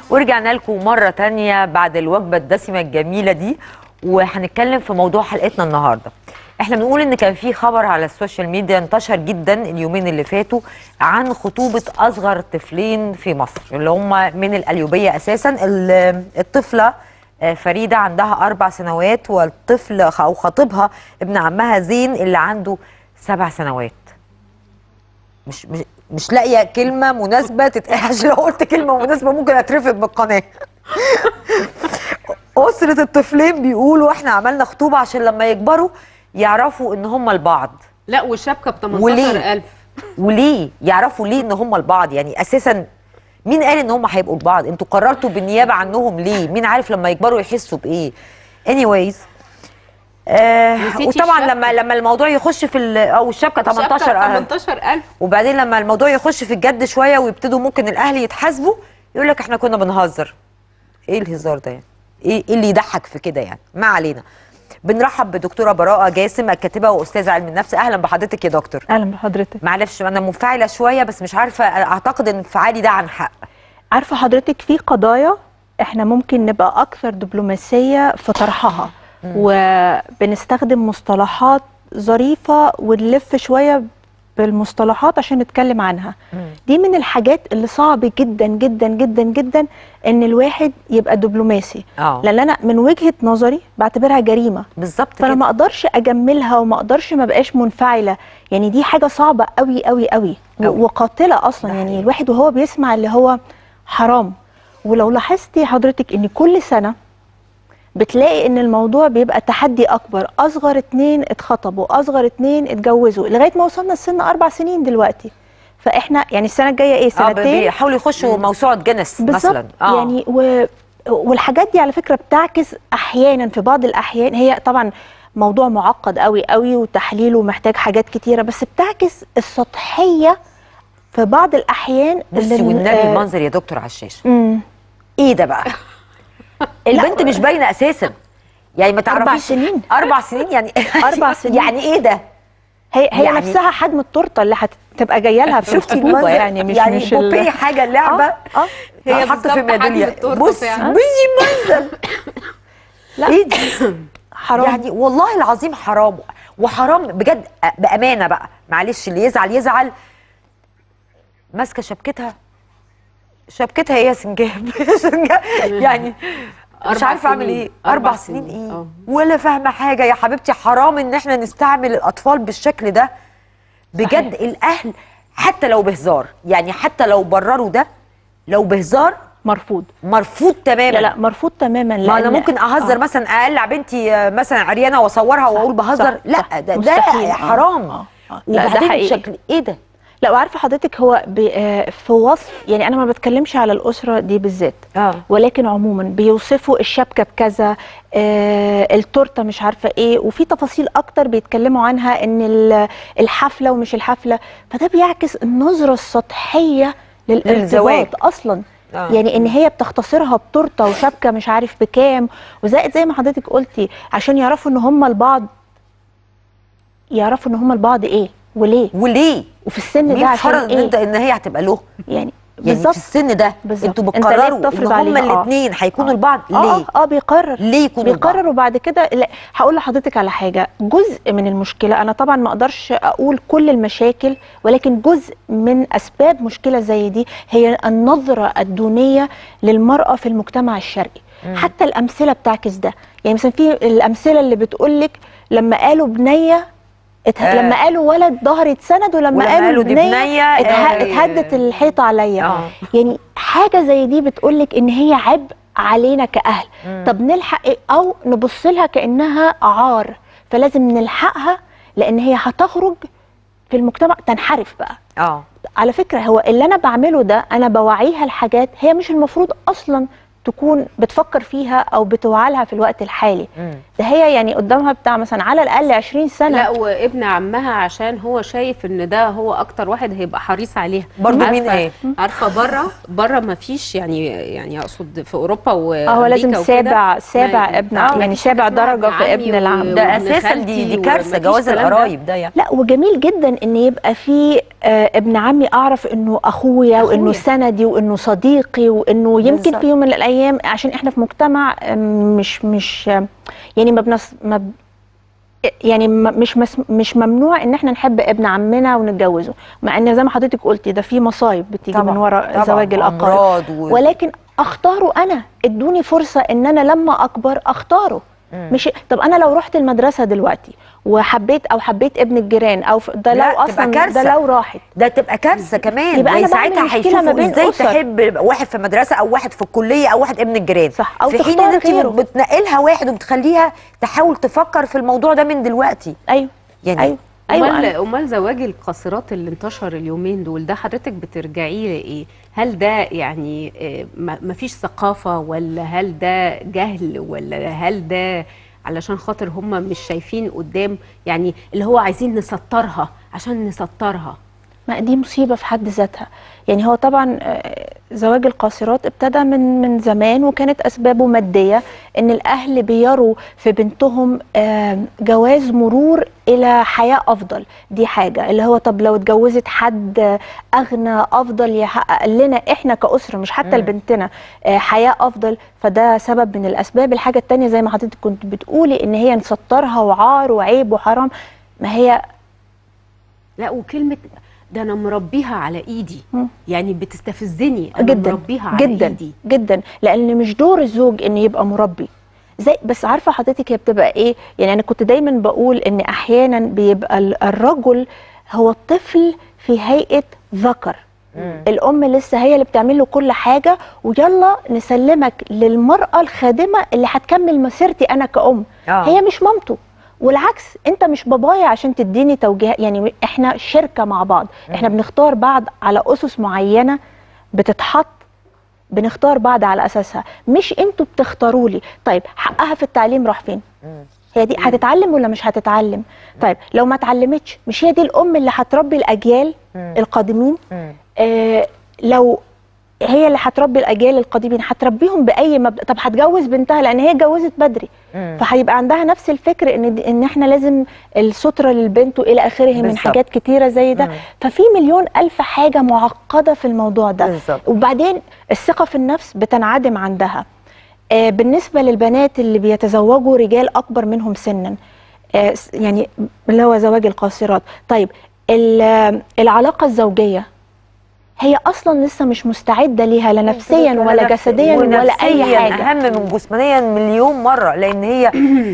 ورجعنا لكم مرة تانية بعد الوجبة الدسمة الجميلة دي وهنتكلم في موضوع حلقتنا النهاردة احنا بنقول ان كان في خبر على السوشيال ميديا انتشر جدا اليومين اللي فاتوا عن خطوبة اصغر طفلين في مصر اللي هم من القليوبية اساسا ال- الطفلة آه، فريدة عندها اربع سنوات والطفل او خطيبها ابن عمها زين اللي عنده سبع سنوات مش مش مش لاقيه كلمه مناسبه تتقال عشان لو قلت كلمه مناسبه ممكن اترفد من القناه اسره الطفلين بيقولوا احنا عملنا خطوبه عشان لما يكبروا يعرفوا ان هم البعض لا والشبكه ب وليه؟ 18000 وليه يعرفوا ليه ان هم البعض يعني اساسا مين قال ان هم هيبقوا البعض انتوا قررتوا بالنيابه عنهم ليه مين عارف لما يكبروا يحسوا بايه anyways آه نسيتي وطبعا الشبكة. لما لما الموضوع يخش في ال- او الشبكه 18 18 أهل. 18000 وبعدين لما الموضوع يخش في الجد شويه ويبتدوا ممكن الاهل يتحاسبوا يقول لك احنا كنا بنهزر ايه الهزار ده يعني ايه إيه اللي يضحك في كده يعني ما علينا بنرحب بدكتوره براءه جاسم الكاتبه واستاذه علم النفس اهلا بحضرتك يا دكتور اهلا بحضرتك معلش انا منفعله شويه بس مش عارفه اعتقد ان انفعالي ده عن حق عارفه حضرتك في قضايا احنا ممكن نبقى اكثر دبلوماسيه في طرحها وبنستخدم مصطلحات ظريفه ونلف شويه بالمصطلحات عشان نتكلم عنها دي من الحاجات اللي صعب جدا جدا جدا جدا ان الواحد يبقى دبلوماسي اه لان انا من وجهه نظري بعتبرها جريمه بالظبط فانا كده ما اقدرش اجملها وما اقدرش ما بقاش منفعله يعني دي حاجه صعبه قوي قوي قوي و- أوي. وقاتله اصلا ده يعني حقيقي. الواحد وهو بيسمع اللي هو حرام ولو لاحظتي حضرتك ان كل سنه بتلاقي ان الموضوع بيبقى تحدي اكبر اصغر اتنين اتخطبوا اصغر اتنين اتجوزوا لغايه ما وصلنا لسن اربع سنين دلوقتي فاحنا يعني السنه الجايه ايه اه سنتين بيحاولوا يخشوا موسوعه جنس بالظبط مثلا اه يعني و... والحاجات دي على فكره بتعكس احيانا في بعض الاحيان هي طبعا موضوع معقد قوي قوي وتحليله محتاج حاجات كتيره بس بتعكس السطحيه في بعض الاحيان بصي اللي- والنبي آه، المنظر يا دكتور على الشاشه مم. ايه ده بقى البنت مش باينه اساسا يعني ما أربع تعرفيش سنين. اربع سنين يعني أربع سنين. يعني ايه ده هي هي يعني- نفسها حجم التورته اللي هتبقى جايه لها في شفتي الخطوبه المنظر يعني مش يعني مش ال- بوبي حاجه لعبه اه اه هي حط بالظبط في حجم ميداليه التورتة بصي فعلا. بصي منظر لا. ايه دي حرام يعني والله العظيم حرام وحرام بجد بامانه بقى معلش اللي يزعل يزعل ماسكه شبكتها شبكتها ايه يا سنجاب سنجاب يعني مش أربع عارفه اعمل سنين. ايه أربع اربع سنين سنين. ايه آه. ولا فاهمه حاجه يا حبيبتي حرام ان احنا نستعمل الاطفال بالشكل ده بجد الاهل حتى لو بهزار يعني حتى لو برروا ده لو بهزار مرفوض مرفوض تماما لا لا مرفوض تماما ما انا لأن- ممكن اهزر آه. مثلا اقلع بنتي آه، مثلا عريانه واصورها واقول بهزر صح، لا صح. ده مستحيل. ده آه، حرام آه، آه. لا، ده وبعدين حقيقي. شكل ايه ده لا وعارفه حضرتك هو ب- آه، في وصف يعني انا ما بتكلمش على الاسره دي بالذات اه ولكن عموما بيوصفوا الشبكه بكذا آه التورته مش عارفه ايه وفي تفاصيل اكتر بيتكلموا عنها ان ال- الحفله ومش الحفله فده بيعكس النظره السطحيه للزواج. للارتباط اصلا آه. يعني ان هي بتختصرها بتورته وشبكه مش عارف بكام وزائد زي ما حضرتك قلتي عشان يعرفوا ان هم البعض يعرفوا ان هم البعض ايه وليه وليه وفي السن ده مين عشان فرض ان ايه انت ان هي هتبقى له يعني يعني بالظبط في السن ده بالظبط. انتوا أنت ليه بتقرروا ان بتفرض هما عليها؟ آه. الاثنين هيكونوا آه. لبعض اه ليه اه اه بيقرر ليه يكونوا لبعض بيقرر وبعد كده لا هقول لحضرتك على حاجه جزء من المشكله انا طبعا ما اقدرش اقول كل المشاكل ولكن جزء من اسباب مشكله زي دي هي النظره الدونيه للمراه في المجتمع الشرقي حتى الامثله بتعكس ده يعني مثلا في الامثله اللي بتقول لك لما قالوا بنيه ات... آه. لما قالوا ولد ظهر اتسند ولما ولما قالوا, قالوا دي بنيه, بنية، اته... آه. اتهدت الحيطه عليا آه. يعني حاجه زي دي بتقول لك ان هي عبء علينا كاهل طب نلحق إيه؟ او نبص لها كانها عار فلازم نلحقها لان هي هتخرج في المجتمع تنحرف بقى اه على فكره هو اللي انا بعمله ده انا بوعيها الحاجات هي مش المفروض اصلا تكون بتفكر فيها او بتوعالها في الوقت الحالي مم. ده هي يعني قدامها بتاع مثلا على الاقل 20 سنه لا وابن عمها عشان هو شايف ان ده هو اكتر واحد هيبقى حريص عليها برضو عارفة- مين ايه؟ عارفه بره بره ما فيش يعني يعني اقصد في اوروبا و اه هو لازم سابع سابع ما- ابن آه، يعني مفيش سابع حاجة اسمها درجه في ابن ابن العم عمي ده وابن اساسا دي خالتي دي كارثه ومفيش جواز الكلام ده. القرايب ده يعني لا وجميل جدا ان يبقى في آه ابن عمي اعرف انه اخويا وانه أخويا. سندي وانه صديقي وانه يمكن بالظبط. في يوم من الايام عشان احنا في مجتمع آم، مش مش آم، يعني ما بنص ما ب- يعني ما- مش مس مش ممنوع ان احنا نحب ابن عمنا ونتجوزه مع ان زي ما حضرتك قلتي ده في مصايب بتيجي طبعاً، من وراء طبعاً، زواج الاقارب وأمراض و- ولكن اختاره انا ادوني فرصه ان انا لما اكبر اختاره مش طب انا لو رحت المدرسه دلوقتي وحبيت او حبيت ابن الجيران او ف- ده لا، لو تبقى اصلا كارثة. ده لو راحت ده تبقى كارثه كمان يبقى زي أنا بعمل ساعتها مشكلة ما هيشوفوا بين ازاي أسر. تحب واحد في مدرسه او واحد في الكليه او واحد ابن الجيران صح، أو في حين تختار ان انت غيره. بتنقلها واحد وبتخليها تحاول تفكر في الموضوع ده من دلوقتي ايوه يعني ايوه ايوه امال أنا- امال زواج القاصرات اللي انتشر اليومين دول ده حضرتك بترجعيه لايه؟ هل ده يعني آه، ما ما فيش ثقافه ولا هل ده جهل ولا هل ده علشان خاطر هم مش شايفين قدام يعني اللي هو عايزين نسطرها عشان نسطرها ما دي مصيبه في حد ذاتها يعني هو طبعا آه، زواج القاصرات ابتدى من من زمان وكانت اسبابه ماديه ان الاهل بيروا في بنتهم آه، جواز مرور الى حياه افضل دي حاجه اللي هو طب لو اتجوزت حد آه، اغنى افضل يحقق لنا احنا كاسره مش حتى لبنتنا آه، حياه افضل فده سبب من الاسباب الحاجه الثانيه زي ما حضرتك كنت بتقولي ان هي نسطرها وعار وعيب وحرام ما هي لا وكلمه ده انا مربيها على ايدي مم. يعني بتستفزني انا جدا مربيها على جدا ايدي جدا لان مش دور الزوج ان يبقى مربي زي بس عارفه حضرتك هي بتبقى ايه يعني انا كنت دايما بقول ان احيانا بيبقى ال- الرجل هو الطفل في هيئه ذكر الام لسه هي اللي بتعمل له كل حاجه ويلا نسلمك للمراه الخادمه اللي هتكمل مسيرتي انا كأم آه. هي مش مامته والعكس انت مش بابايا عشان تديني توجيهات يعني احنا شركه مع بعض احنا بنختار بعض على اسس معينه بتتحط بنختار بعض على اساسها مش انتوا بتختاروا لي طيب حقها في التعليم راح فين هي دي هتتعلم ولا مش هتتعلم طيب لو ما اتعلمتش مش هي دي الام اللي هتربي الاجيال القادمين مم. آه لو هي اللي هتربي الاجيال القادمين هتربيهم باي مبدا طب هتجوز بنتها لان هي اتجوزت بدري مم. فهيبقى عندها نفس الفكر ان دي- ان احنا لازم الستره للبنت والى اخره من بالظبط. حاجات كتيره زي ده مم. ففي مليون الف حاجه معقده في الموضوع ده بالظبط. وبعدين الثقه في النفس بتنعدم عندها آه بالنسبه للبنات اللي بيتزوجوا رجال اكبر منهم سنا آه س- يعني اللي هو زواج القاصرات طيب ال- آه، العلاقه الزوجيه هي اصلا لسه مش مستعده ليها لا نفسيا ولا نفسي- جسديا ولا اي ونفسياً حاجه اهم من جسمانيا مليون مره لان هي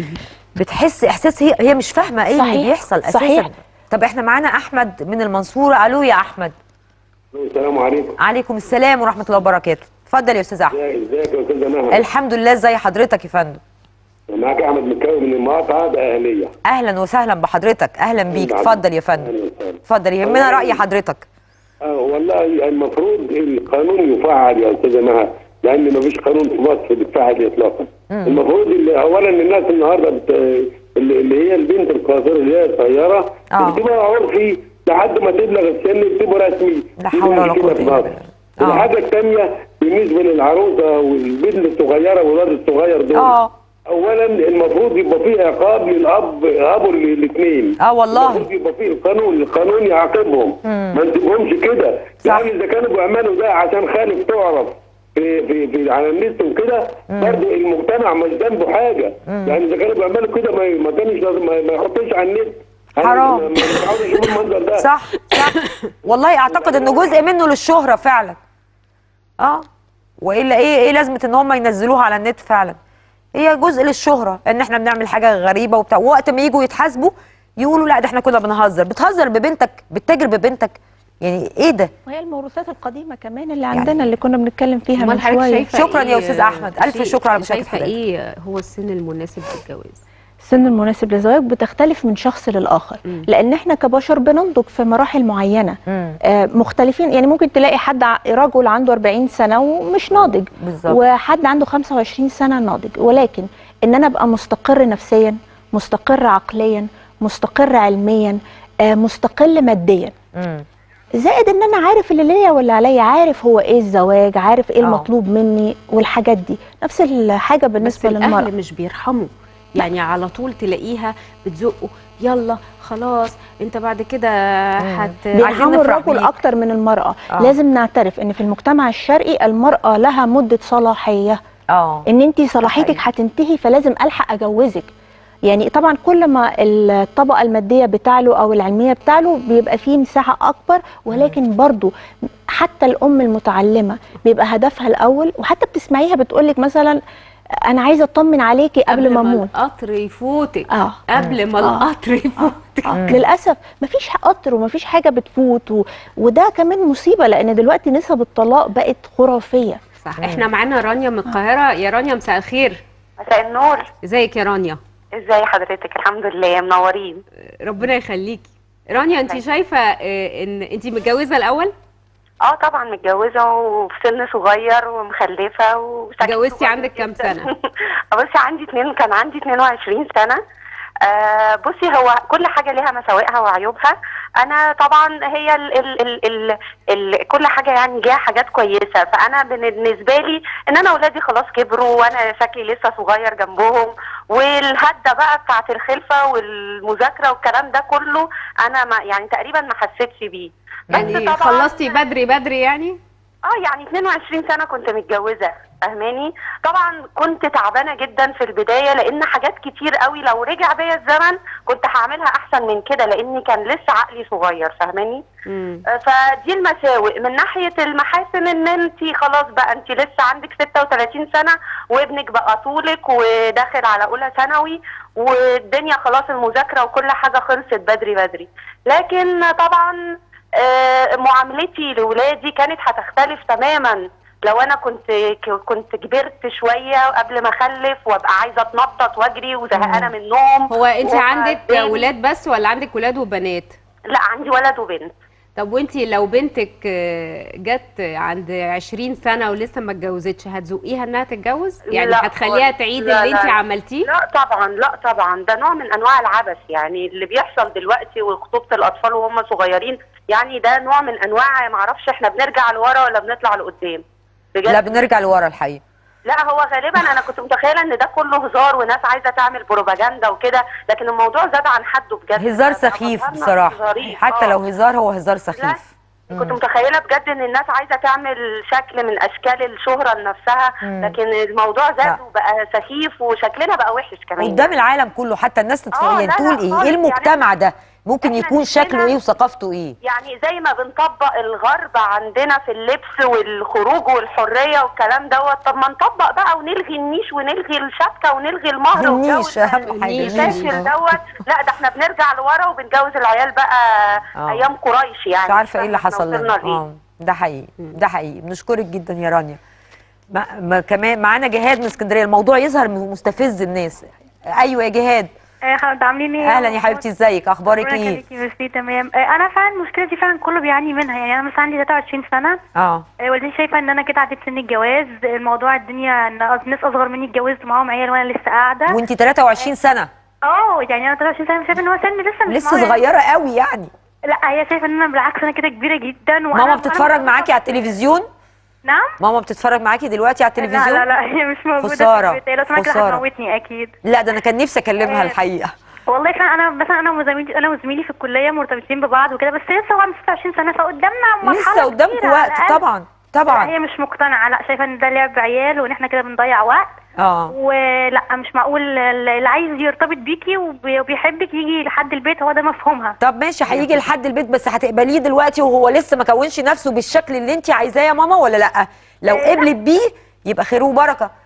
بتحس احساس هي هي مش فاهمه ايه اللي صحيح، بيحصل اساسا صحيح. طب احنا معانا احمد من المنصوره الو يا احمد السلام عليكم عليكم السلام ورحمه الله وبركاته اتفضل يا استاذ احمد ازيك يا استاذ مهند الحمد لله ازي حضرتك يا فندم معاك احمد مكاوي من المقاطعه باهليه اهلا وسهلا بحضرتك اهلا بيك نعم. اتفضل يا فندم أهلاً وسهلاً. اتفضل يهمنا راي حضرتك آه والله المفروض القانون يفعل يا استاذ مها لان ما فيش قانون في مصر بيتفعل اطلاقا المفروض اللي اولا الناس النهارده بت... اللي اللي هي البنت القاصره اللي هي الصغيره آه. بتبقى عرفي لحد ما تبلغ السن بتبقى رسمي لا حول ولا دي قوة كده في إلا مصر. بالله. آه. الحاجه الثانيه بالنسبه للعروسه والبنت الصغيره والولد الصغير دول اه اولا المفروض يبقى فيه عقاب للاب ابو الاثنين اه والله المفروض يبقى فيه القانون القانون يعاقبهم ما نسيبهمش كده صح. لان اذا كانوا بيعملوا ده عشان خالف تعرف في في, في على النت وكده برضه المجتمع مش ذنبه حاجه لان اذا كانوا بيعملوا كده ما ما كانش لازم- ما ما يحطوش على النت حرام. ما ما ينفعوش يشوفوا المنظر ده صح صح والله اعتقد انه جزء منه للشهره فعلا اه والا ايه ايه لازمه ان هم ينزلوها على النت فعلا هي جزء للشهره ان احنا بنعمل حاجه غريبه وبتاع ووقت ما يجوا يتحاسبوا يقولوا لا ده احنا كنا بنهزر بتهزر ببنتك بتتاجر ببنتك يعني ايه ده وهي الموروثات القديمه كمان اللي عندنا اللي كنا بنتكلم فيها امال من حضرتك شويه شايفه شكراً إيه يا أستاذ أحمد. ألف شيء- شكر على مشاركة شايفه حضرتك. ايه هو السن المناسب للجواز السن المناسب للزواج بتختلف من شخص للآخر مم. لأن احنا كبشر بننضج في مراحل معينة مم. آه، مختلفين يعني ممكن تلاقي حد ع- رجل عنده 40 سنة ومش ناضج بالظبط وحد عنده 25 سنة ناضج ولكن ان انا ابقى مستقر نفسيا مستقر عقليا مستقر علميا آه، مستقل ماديا مم. زائد ان انا عارف اللي ليا واللي عليا عارف هو ايه الزواج عارف ايه آه. المطلوب مني والحاجات دي نفس الحاجة بس بالنسبة للمرأة الاهل مش بيرحموا يعني على طول تلاقيها بتزقه يلا خلاص انت بعد كده هت عايزين بيرحموا نفرح الرجل بيك. اكتر من المرأة آه. لازم نعترف ان في المجتمع الشرقي المرأة لها مدة صلاحية اه ان انت صلاحيتك حقيقي. هتنتهي فلازم الحق اجوزك يعني طبعا كل ما الطبقه الماديه بتاعله او العلميه بتاعله بيبقى فيه مساحه اكبر ولكن برضو حتى الام المتعلمه بيبقى هدفها الاول وحتى بتسمعيها بتقولك مثلا انا عايزه اطمن عليكي قبل ما اموت القطر يفوتك اه قبل ما آه. القطر يفوتك آه. للاسف مفيش قطر ومفيش حاجه بتفوت و... وده كمان مصيبه لان دلوقتي نسب الطلاق بقت خرافيه صح احنا معانا رانيا من القاهره يا رانيا مساء الخير مساء النور ازيك يا رانيا ازاي حضرتك الحمد لله منورين ربنا يخليكي رانيا انت شايفه آه، ان انت متجوزه الاول اه طبعا متجوزه وفي سن صغير ومخلفه وشكل اتجوزتي صغير عندك كام جداً. سنة؟ بصي عندي اتنين كان عندي 22 سنه آه بصي هو كل حاجه ليها مساوئها وعيوبها انا طبعا هي ال ال ال ال ال كل حاجه يعني ليها حاجات كويسه فانا بالنسبه لي ان انا اولادي خلاص كبروا وانا شكلي لسه صغير جنبهم والهده بقى بتاعت الخلفه والمذاكره والكلام ده كله انا ما يعني تقريبا ما حسيتش بيه بس يعني طبعاً- خلصتي بدري بدري يعني اه يعني 22 سنه كنت متجوزه فاهماني طبعا كنت تعبانه جدا في البدايه لان حاجات كتير قوي لو رجع بيا الزمن كنت هعملها احسن من كده لاني كان لسه عقلي صغير فاهماني مم. آه، فدي المساوئ من ناحيه المحاسن ان انت خلاص بقى انت لسه عندك 36 سنه وابنك بقى طولك وداخل على اولى ثانوي والدنيا خلاص المذاكره وكل حاجه خلصت بدري بدري لكن طبعا آه، معاملتي لاولادي كانت هتختلف تماما لو انا كنت كنت كبرت شويه قبل ما اخلف وابقى عايزه اتنطط واجري وزهقانه منهم هو انت عندك وبعدين- ولاد بس ولا عندك ولاد وبنات لا عندي ولد وبنت طب وانت لو بنتك آه، جت عند 20 سنه ولسه ما اتجوزتش هتزقيها انها تتجوز يعني لا هتخليها خالص. تعيد لا، اللي لا، انت لا. عملتيه لا طبعا لا طبعا ده نوع من انواع العبث يعني اللي بيحصل دلوقتي وخطوبه الاطفال وهم صغيرين يعني ده نوع من انواع ما اعرفش احنا بنرجع لورا ولا بنطلع لقدام بجد لا بنرجع لورا الحقيقه لا هو غالبا انا كنت متخيله ان ده كله هزار وناس عايزه تعمل بروباجندا وكده لكن الموضوع زاد عن حده بجد هزار ده سخيف هزارنا بصراحه ظريف. حتى آه. لو هزار هو هزار لا سخيف كنت متخيله بجد ان الناس عايزه تعمل شكل من اشكال الشهره لنفسها مم. لكن الموضوع لا. زاد وبقى سخيف وشكلنا بقى وحش كمان قدام العالم كله حتى الناس تتف... آه، يعني لا، تقول لا ايه خالص. ايه يعني المجتمع ده ممكن إحنا يكون نفسنا- شكله ايه وثقافته ايه يعني زي ما بنطبق الغرب عندنا في اللبس والخروج والحريه والكلام دوت طب ما نطبق بقى ونلغي النيش ونلغي الشبكه ونلغي المهر والجو النيش اهم حاجه النيش. النيش. الفاشل دوت لا ده احنا بنرجع لورا وبنجوز العيال بقى آه. ايام قريش يعني مش عارفه ايه اللي إحنا حصل وصلنا لنا لإيه. اه ده حقيقي ده حقيقي بنشكرك جدا يا رانيا ما ما كمان معانا جهاد من اسكندريه الموضوع يظهر مستفز الناس ايوه يا جهاد ايه حضرتك عاملين ايه؟ اهلا يا حبيبتي ازيك اخبارك ربنا ايه يخليكي ميرسي تمام آه، انا فعلا المشكله دي فعلا كله بيعاني منها يعني انا مثلا عندي 23 سنه اه آه، والدتي شايفه ان انا كده عديت سن الجواز الموضوع الدنيا ان ناس اصغر مني اتجوزت معاهم عيال وانا لسه قاعده وانت 23 سنه اه يعني انا 23 سنه شايفه ان هو سن لسه مش لسه معقول. صغيره قوي يعني لا هي شايفه ان انا بالعكس انا كده كبيره جدا وأنا ماما بتتفرج أنا معاكي على التلفزيون نعم ماما بتتفرج معاكي دلوقتي على التلفزيون لا لا لا هي مش موجوده خسارة، في البيت هي لو سمحت كده خسارة. هتموتني اكيد لا ده انا كان نفسي اكلمها آه، الحقيقه والله فعلا انا مثلا انا وزميلي انا وزميلي في الكليه مرتبطين ببعض وكده بس لسه هو عنده 26 سنه فقدامنا مرحله لسه قدامكم كبيرة على وقت الأقل. طبعا لا طبعا هي مش مقتنعه لا شايفه ان ده لعب عيال وان احنا كده بنضيع وقت اه ولا مش معقول اللي عايز يرتبط بيكي وبي- وبيحبك يجي لحد البيت هو ده مفهومها طب ماشي هيجي لحد البيت بس هتقبليه دلوقتي وهو لسه ما كونش نفسه بالشكل اللي انت عايزاه يا ماما ولا لا لو لا. قبلت بيه يبقى خير وبركه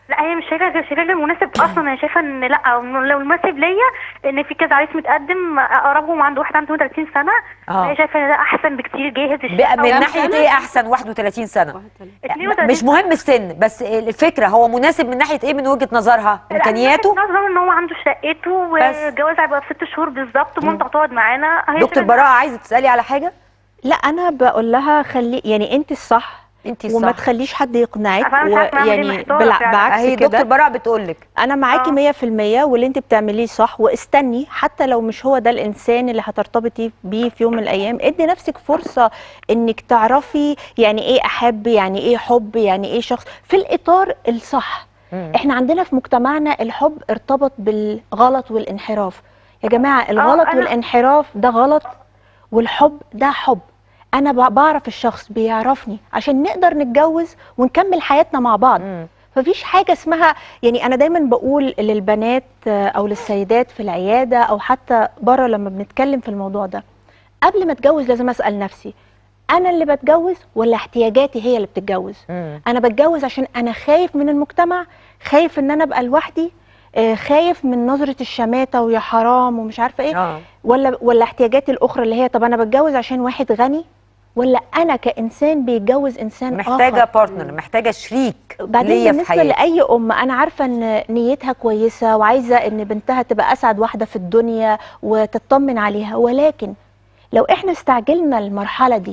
لا هي مش شايفه غير شايفه غير مناسب اصلا انا شايفه ان لا لو المناسب ليا ان في كذا عريس متقدم اقربهم عنده واحد عنده 30 سنه آه. هي شايفه ان ده احسن بكتير جاهز بقى من كام ناحيه سنة؟ ايه احسن 31 سنه 32 مش مهم السن بس الفكره هو مناسب من ناحيه ايه من وجهه نظرها امكانياته نظرا ان هو عنده شقته بس. والجواز هيبقى في ست شهور بالظبط ومامته هتقعد معانا هي دكتور شايفة إن- براءه عايزه تسالي على حاجه لا انا بقول لها خلي يعني انت الصح انت وما صح تخليش حد يقنعك أنا مش عارفة أعمل إيه، ويعني محتارة بالع- فعلا. بعكس اهي دكتور كده براءه بتقول لك انا معاكي آه. مية في المية واللي انت بتعمليه صح واستني حتى لو مش هو ده الانسان اللي هترتبطي بيه في يوم من الايام ادي نفسك فرصة انك تعرفي يعني ايه احب يعني ايه حب يعني ايه شخص في الاطار الصح احنا عندنا في مجتمعنا الحب ارتبط بالغلط والانحراف يا جماعة الغلط أنا- والانحراف ده غلط والحب ده حب انا ب- بعرف الشخص بيعرفني عشان نقدر نتجوز ونكمل حياتنا مع بعض ففيش حاجه اسمها يعني انا دايما بقول للبنات آه، او للسيدات في العياده او حتى بره لما بنتكلم في الموضوع ده قبل ما اتجوز لازم اسال نفسي انا اللي بتجوز ولا احتياجاتي هي اللي بتتجوز مم. انا بتجوز عشان انا خايف من المجتمع خايف ان انا ابقى لوحدي آه، خايف من نظره الشماته ويا حرام ومش عارفه ايه اه ولا ولا احتياجاتي الاخرى اللي هي طب انا بتجوز عشان واحد غني ولا انا كانسان بيتجوز انسان محتاجه آخر. بارتنر محتاجه شريك بعدين ليا في بالنسبه حياتي لاي ام انا عارفه ان نيتها كويسه وعايزه ان بنتها تبقى اسعد واحده في الدنيا وتطمن عليها ولكن لو احنا استعجلنا المرحله دي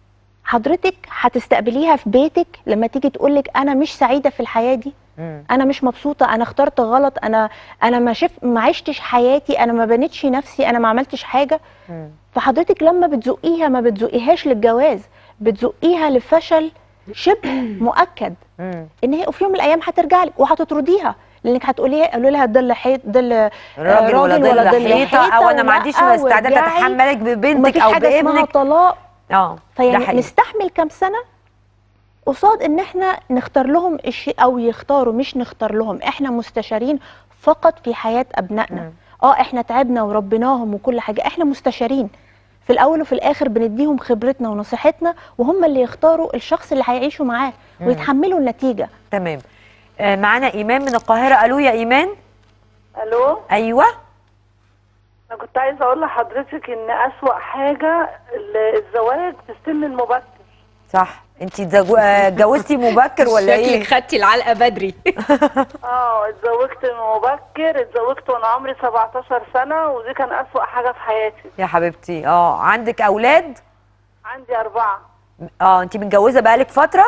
حضرتك هتستقبليها في بيتك لما تيجي تقولك انا مش سعيده في الحياه دي مم. انا مش مبسوطه انا اخترت غلط انا انا ما شف ما عشتش حياتي انا ما بنيتش نفسي انا ما عملتش حاجه مم. فحضرتك لما بتزقيها ما بتزقيهاش للجواز بتزقيها لفشل شبه مؤكد مم. ان هي في يوم من الايام هترجع لك وهتطرديها لانك هتقولي قولوا لها ظل حيط ظل راجل ولا ظل حيطه او انا ما عنديش ولا استعداد وارجعي، اتحملك ببنتك ومفيش او حاجه اسمها بابنك طلاق اه ده فيعني حقيقي نستحمل كام سنه قصاد ان احنا نختار لهم الشيء او يختاروا مش نختار لهم احنا مستشارين فقط في حياه ابنائنا مم. اه احنا تعبنا وربيناهم وكل حاجه احنا مستشارين في الاول وفي الاخر بنديهم خبرتنا ونصيحتنا وهم اللي يختاروا الشخص اللي هيعيشوا معاه ويتحملوا النتيجه تمام آه معانا ايمان من القاهره الو يا ايمان الو ايوه انا كنت عايزه اقول لحضرتك ان اسوأ حاجه ال- الزواج في السن المبكر صح انت اتجوزتي مبكر ولا ايه شكلك خدتي العلقه بدري اه اتزوجت مبكر اتزوجت وانا عمري 17 سنه ودي كان اسوأ حاجه في حياتي يا حبيبتي اه عندك اولاد عندي اربعه اه انت متجوزه بقالك فتره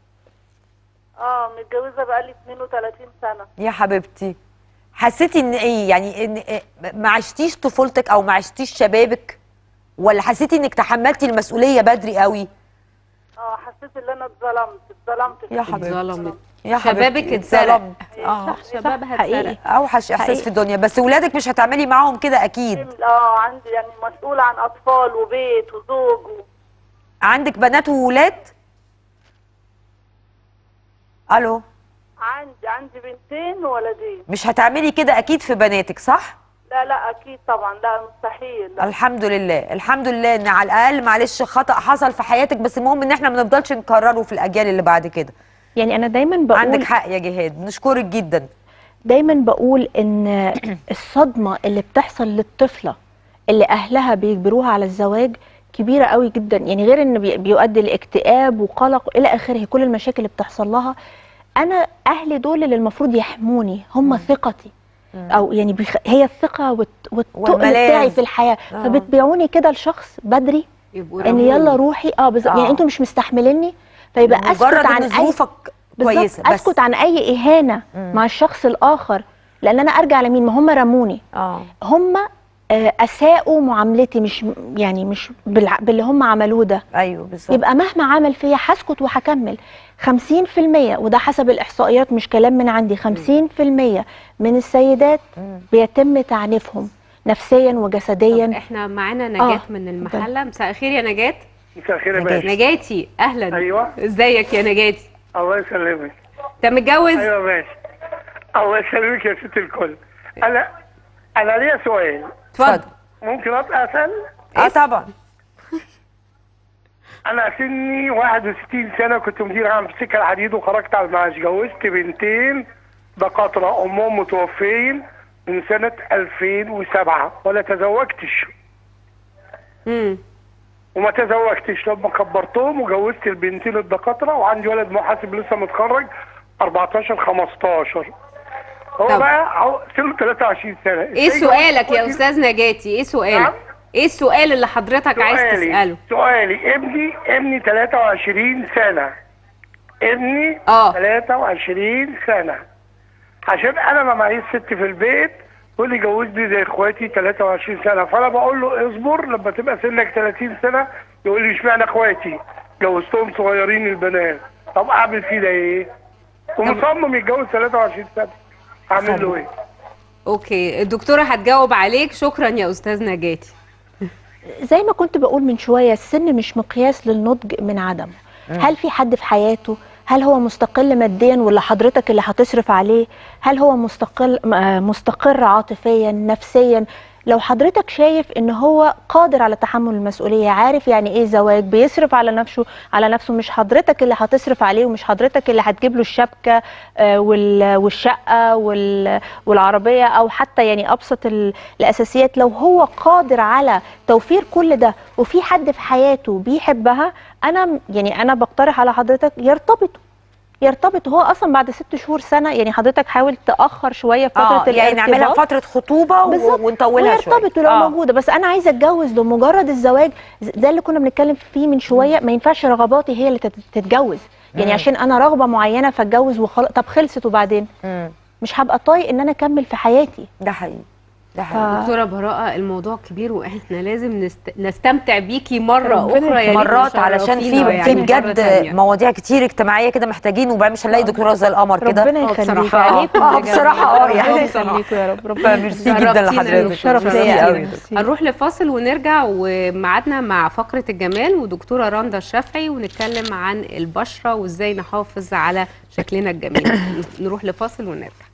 اه متجوزه بقالي 32 سنه يا حبيبتي حسيتي ان ايه يعني ان إيه ما عشتيش طفولتك او ما عشتيش شبابك ولا حسيتي انك تحملتي المسؤوليه بدري قوي اه حسيت ان انا اتظلمت اتظلمت في يا السن. حبيبتي. اتظلمت يا شبابك حبيبتي، اتسرق. اتظلمت. اه شبابها حقيقي. اتسرق اوحش احساس حقيقي. في الدنيا بس ولادك مش هتعملي معاهم كده اكيد اه عندي يعني مسؤوله عن اطفال وبيت وزوج و... عندك بنات وولاد الو عندي عندي بنتين وولدين مش هتعملي كده اكيد في بناتك صح لا لا اكيد طبعا لا مستحيل لا. الحمد لله الحمد لله ان على الاقل معلش خطا حصل في حياتك بس المهم ان احنا ما نفضلش نكرره في الاجيال اللي بعد كده يعني انا دايما بقول عندك حق يا جهاد نشكرك جدا دايما بقول ان الصدمه اللي بتحصل للطفله اللي اهلها بيجبروها على الزواج كبيره قوي جدا يعني غير ان بي- بيؤدي لاكتئاب وقلق الى اخره كل المشاكل اللي بتحصل لها انا اهلي دول اللي المفروض يحموني هم ثقتي او يعني بيخ... هي الثقه والت... والتقل والملاذ. بتاعي في الحياه آه. فبتبيعوني كده لشخص بدري يبقوا ان رموني. يلا روحي اه بالظبط آه. يعني انتوا مش مستحمليني فيبقى اسكت مجرد عن ان اي ظروفك بالظبط كويسه بس اسكت عن اي اهانه مع الشخص الاخر لان انا ارجع لمين ما هم رموني اه هم آه، اساءوا معاملتي مش يعني مش بالع... باللي هم عملوه ده ايوه بالظبط يبقى مهما عمل فيا هسكت وهكمل 50% وده حسب الاحصائيات مش كلام من عندي 50% من السيدات بيتم تعنيفهم نفسيا طب وجسديا احنا معانا نجاة آه، من المحله مساء الخير يا نجاة مساء الخير يا نجاة. باشا نجاتي اهلا ايوه ازيك يا نجاتي الله يسلمك انت متجوز ايوه يا باشا الله يسلمك يا ست الكل انا انا ليا سؤال اتفضل ممكن ابقى اسال اه طبعا انا سني 61 سنه كنت مدير عام في سكه الحديد وخرجت على المعاش جوزت بنتين دكاترة أمهم متوفيين من سنة 2007 ولا تزوجتش امم وما تزوجتش لما كبرتهم وجوزت البنتين الدكاترة وعندي ولد محاسب لسه متخرج 14 15 هو طب. بقى هو سنه 23 سنة ايه إزاي سؤالك يا جوزت- استاذ نجاتي ايه سؤالك نعم؟ ايه السؤال اللي حضرتك عايز سؤالي تساله سؤالي ابني ابني 23 سنة ابني آه. 23 سنة عشان انا ما معيش ست في البيت يقول لي جوزني زي اخواتي 23 سنة فانا بقول له اصبر لما تبقى سنك 30 سنة يقول لي اشمعنى اخواتي جوزتهم صغيرين البنات طب اعمل فيه ده ايه ومصمم يتجوز 23 سنة اعمل له ايه اوكي الدكتوره هتجاوب عليك شكرا يا استاذ نجاتي زي ما كنت بقول من شويه السن مش مقياس للنضج من عدمه هل في حد في حياته هل هو مستقل ماديا ولا حضرتك اللي هتصرف عليه هل هو مستقل م- آه مستقر عاطفيا نفسيا لو حضرتك شايف ان هو قادر على تحمل المسؤوليه عارف يعني ايه زواج بيصرف على نفسه على نفسه مش حضرتك اللي هتصرف عليه ومش حضرتك اللي هتجيب له الشبكه آه، وال- والشقه وال- والعربيه او حتى يعني ابسط ال- الاساسيات لو هو قادر على توفير كل ده وفي حد في حياته بيحبها انا م- يعني انا بقترح على حضرتك يرتبطوا يرتبط هو اصلا بعد ست شهور سنه يعني حضرتك حاول تاخر شويه فتره اه يعني نعملها الارتباط. فتره خطوبه و- بالظبط ونطولها شويه ويرتبطوا لو آه. موجوده بس انا عايزه اتجوز لمجرد الزواج ز- ده اللي كنا بنتكلم فيه من شويه ما ينفعش رغباتي هي اللي تت- تتجوز يعني عشان انا رغبه معينه فاتجوز وخلاص طب خلصت وبعدين مم. مش هبقى طايق ان انا اكمل في حياتي ده حقيقي ده حقيقي دكتوره براءه الموضوع كبير واحنا لازم نست... نستمتع بيكي مره ربنا اخرى يا ريت مرات علشان تشرفينا في يعني في مرة بجد تانية. مواضيع كتير اجتماعيه كده محتاجين وبقى مش هنلاقي دكتوره زي القمر كده ربنا آه، يخليك بصراحة. عليكم آه، بجد. بصراحة آه، ربنا يعني يخليكوا يا رب ربنا ميرسي جدا شرفتينا لحضرتك شرف شرفتينا. ليا قوي هنروح لفاصل ونرجع وميعادنا مع فقره الجمال ودكتوره رندا الشافعي ونتكلم عن البشره وازاي نحافظ على شكلنا الجميل نروح لفاصل ونرجع